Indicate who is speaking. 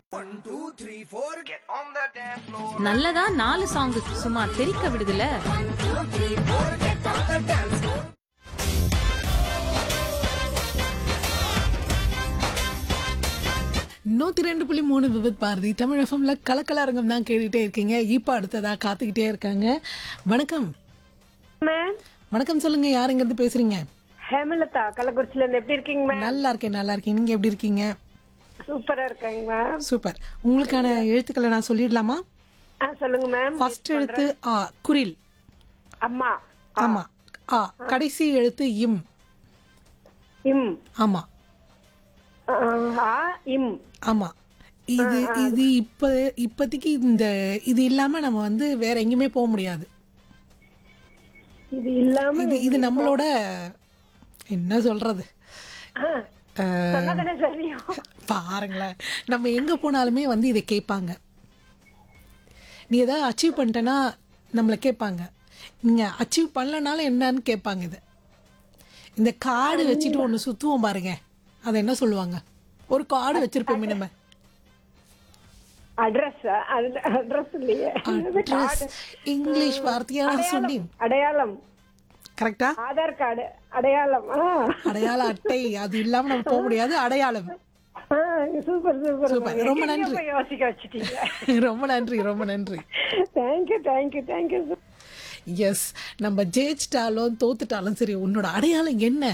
Speaker 1: நல்லதா நாலு சாங் சும்மா தெறிக்க விடுதுல
Speaker 2: நூத்தி ரெண்டு புள்ளி மூணு விபத் பாரதி தமிழ் எஃப்எம்ல கலக்கலாரங்கம் தான் கேட்டுட்டே இருக்கீங்க இப்போ அடுத்ததா காத்துக்கிட்டே இருக்காங்க வணக்கம்
Speaker 3: மேம்
Speaker 2: வணக்கம் சொல்லுங்க யார் இங்க இருந்து பேசுறீங்க
Speaker 3: ஹேமலதா கள்ளக்குறிச்சில இருந்து எப்படி இருக்கீங்க மேம்
Speaker 2: நல்லா இருக்கேன் நல்லா இருக்கேன் நீங்க எப்படி இருக்கீங்க
Speaker 3: சூப்பரா இருக்காங்க மேம்
Speaker 2: சூப்பர் உங்களுக்கான எழுத்துக்களை நான் சொல்லிடலாமா
Speaker 3: ஆ சொல்லுங்க மேம்
Speaker 2: ஃபர்ஸ்ட் எழுத்து ஆ குரில்
Speaker 3: அம்மா
Speaker 2: ஆமா ஆ கடைசி எழுத்து இம்
Speaker 3: இம்
Speaker 2: ஆமா
Speaker 3: ஆ, ஆ இம்
Speaker 2: ஆமா இது இது இப்ப இப்போதைக்கு இந்த இது இல்லாம நம்ம வந்து வேற எங்கேயுமே போக முடியாது
Speaker 3: இது இல்லாம
Speaker 2: இது இது நம்மளோட என்ன சொல்றது
Speaker 3: ஆ, சொன்னாதானே தெரியும்
Speaker 2: பாருங்களேன் நம்ம எங்க போனாலுமே வந்து இதை கேட்பாங்க நீ ஏதாவது அச்சீவ் பண்ணிட்டேன்னா நம்மளை கேட்பாங்க நீங்க அச்சீவ் பண்ணலனாலும் என்னன்னு கேட்பாங்க இது இந்த கார்டு வச்சுட்டு ஒன்று சுத்துவோம் பாருங்க அதை என்ன சொல்லுவாங்க ஒரு கார்டு வச்சிருப்போமே நம்ம
Speaker 3: அட்ரஸ் அட்ரஸ் இல்லையே
Speaker 2: அட்ரஸ் இங்கிலீஷ் வார்த்தையா நான் சொன்னேன்
Speaker 3: அடையாளம்
Speaker 2: கரெக்டா
Speaker 3: ஆதார் கார்டு அடையாளம் ஆ
Speaker 2: அடையாள அட்டை அது இல்லாம நம்ம போக முடியாது அடையாளம்
Speaker 3: ஆ, சூப்பர் சூப்பர்
Speaker 2: சூப்பர். ரொம்ப
Speaker 3: எங்கெங்கேயோ
Speaker 2: நன்றி.
Speaker 3: போய் யோசிக்க வச்சுட்டீங்க
Speaker 2: ரொம்ப நன்றி ரொம்ப நன்றி
Speaker 3: தேங்க்யூ தேங்க்யூ தேங்க்யூ
Speaker 2: எஸ் நம்ம ஜெயிச்சிட்டாலும் தோத்துட்டாலும் சரி உன்னோட அடையாளம் என்ன